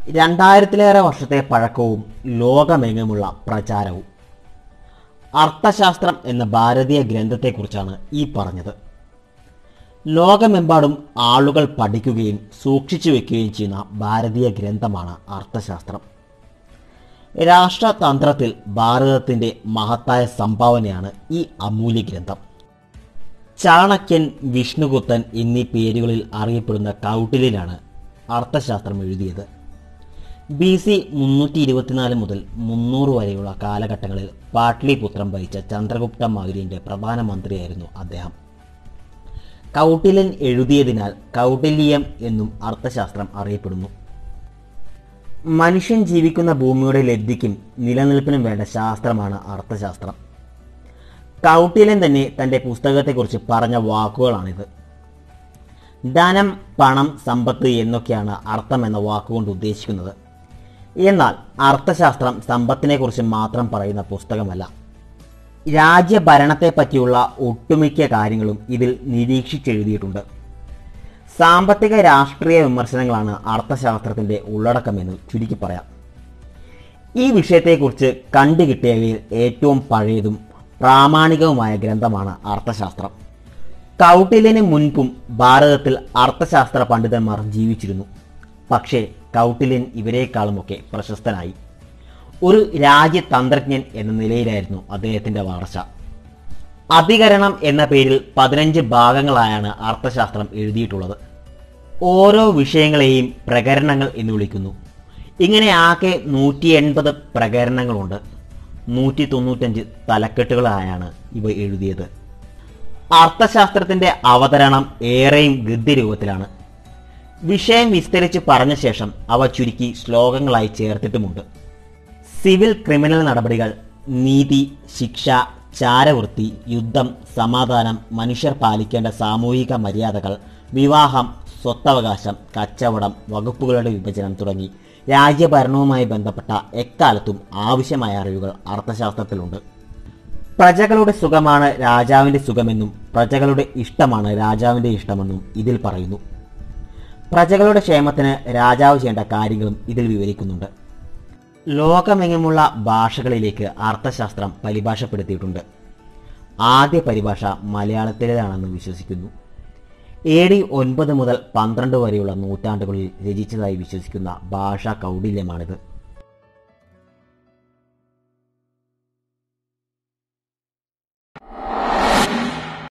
രണ്ടായിരത്തിലേറെ വർഷത്തെ പഴക്കവും ലോകമെങ്ങുമുള്ള പ്രചാരവും അർത്ഥശാസ്ത്രം എന്ന ഭാരതീയ ഗ്രന്ഥത്തെക്കുറിച്ചാണ് ഈ പറഞ്ഞത് ലോകമെമ്പാടും ആളുകൾ പഠിക്കുകയും സൂക്ഷിച്ചു വെക്കുകയും ചെയ്യുന്ന ഭാരതീയ ഗ്രന്ഥമാണ് അർത്ഥശാസ്ത്രം രാഷ്ട്രതന്ത്രത്തിൽ ഭാരതത്തിൻ്റെ മഹത്തായ സംഭാവനയാണ് ഈ അമൂല്യ ഗ്രന്ഥം ചാണക്യൻ വിഷ്ണുഗുപ്തൻ എന്നീ പേരുകളിൽ അറിയപ്പെടുന്ന കൗട്ടില്യനാണ് അർത്ഥശാസ്ത്രം എഴുതിയത് ബി സി മുന്നൂറ്റി ഇരുപത്തിനാല് മുതൽ മുന്നൂറ് വരെയുള്ള കാലഘട്ടങ്ങളിൽ പാട്ലിപുത്രം ഭരിച്ച ചന്ദ്രഗുപ്ത മൗര്യന്റെ പ്രധാനമന്ത്രിയായിരുന്നു അദ്ദേഹം കൗട്ടില്യൻ എഴുതിയതിനാൽ കൗട്ടില്യം എന്നും അർത്ഥശാസ്ത്രം അറിയപ്പെടുന്നു മനുഷ്യൻ ജീവിക്കുന്ന ഭൂമിയുടെ ലബ്ധിക്കും നിലനിൽപ്പിനും വേണ്ട ശാസ്ത്രമാണ് അർത്ഥശാസ്ത്രം കൗട്ടില്യൻ തന്നെ തൻ്റെ പുസ്തകത്തെക്കുറിച്ച് പറഞ്ഞ വാക്കുകളാണിത് ധനം പണം സമ്പത്ത് എന്നൊക്കെയാണ് അർത്ഥം എന്ന വാക്കുകൊണ്ട് ഉദ്ദേശിക്കുന്നത് എന്നാൽ അർത്ഥശാസ്ത്രം സമ്പത്തിനെക്കുറിച്ച് മാത്രം പറയുന്ന പുസ്തകമല്ല രാജ്യഭരണത്തെ പറ്റിയുള്ള ഒട്ടുമിക്ക കാര്യങ്ങളും ഇതിൽ നിരീക്ഷിച്ചെഴുതിയിട്ടുണ്ട് സാമ്പത്തിക രാഷ്ട്രീയ വിമർശനങ്ങളാണ് അർത്ഥശാസ്ത്രത്തിന്റെ ഉള്ളടക്കമെന്ന് ചുരുക്കി പറയാം ഈ വിഷയത്തെക്കുറിച്ച് കണ്ടുകിട്ടിയവയിൽ ഏറ്റവും പഴയതും പ്രാമാണികവുമായ ഗ്രന്ഥമാണ് അർത്ഥശാസ്ത്രം കൗട്ടില്യന് മുൻപും ഭാരതത്തിൽ അർത്ഥശാസ്ത്ര പണ്ഡിതന്മാർ ജീവിച്ചിരുന്നു പക്ഷേ കൗട്ടില്യൻ ഇവരെക്കാളുമൊക്കെ പ്രശസ്തനായി ഒരു രാജ്യതന്ത്രജ്ഞൻ എന്ന നിലയിലായിരുന്നു അദ്ദേഹത്തിന്റെ വളർച്ച അധികരണം എന്ന പേരിൽ പതിനഞ്ച് ഭാഗങ്ങളായാണ് അർത്ഥശാസ്ത്രം എഴുതിയിട്ടുള്ളത് ഓരോ വിഷയങ്ങളെയും പ്രകരണങ്ങൾ എന്ന് വിളിക്കുന്നു ഇങ്ങനെ ആകെ നൂറ്റി എൺപത് പ്രകരണങ്ങളുണ്ട് നൂറ്റി തൊണ്ണൂറ്റഞ്ച് തലക്കെട്ടുകളായാണ് ഇവ എഴുതിയത് അർത്ഥശാസ്ത്രത്തിന്റെ അവതരണം ഏറെയും ഗദ്യരൂപത്തിലാണ് വിഷയം വിസ്തരിച്ച് പറഞ്ഞ ശേഷം അവ ചുരുക്കി ശ്ലോകങ്ങളായി ചേർത്തിട്ടുമുണ്ട് സിവിൽ ക്രിമിനൽ നടപടികൾ നീതി ശിക്ഷ ചാരവൃത്തി യുദ്ധം സമാധാനം മനുഷ്യർ പാലിക്കേണ്ട സാമൂഹിക മര്യാദകൾ വിവാഹം സ്വത്തവകാശം കച്ചവടം വകുപ്പുകളുടെ വിഭജനം തുടങ്ങി രാജ്യഭരണവുമായി ബന്ധപ്പെട്ട എക്കാലത്തും ആവശ്യമായ അറിവുകൾ അർത്ഥശാസ്ത്രത്തിലുണ്ട് പ്രജകളുടെ സുഖമാണ് രാജാവിന്റെ സുഖമെന്നും പ്രജകളുടെ ഇഷ്ടമാണ് രാജാവിന്റെ ഇഷ്ടമെന്നും ഇതിൽ പറയുന്നു പ്രജകളുടെ ക്ഷേമത്തിന് രാജാവ് ചെയ്യേണ്ട കാര്യങ്ങളും ഇതിൽ വിവരിക്കുന്നുണ്ട് ലോകമെങ്ങുമുള്ള ഭാഷകളിലേക്ക് അർത്ഥശാസ്ത്രം പരിഭാഷപ്പെടുത്തിയിട്ടുണ്ട് ആദ്യ പരിഭാഷ മലയാളത്തിലേതാണെന്ന് വിശ്വസിക്കുന്നു എ ഡി ഒൻപത് മുതൽ പന്ത്രണ്ട് വരെയുള്ള നൂറ്റാണ്ടുകളിൽ രചിച്ചതായി വിശ്വസിക്കുന്ന ഭാഷാ കൗടില്യമാണിത്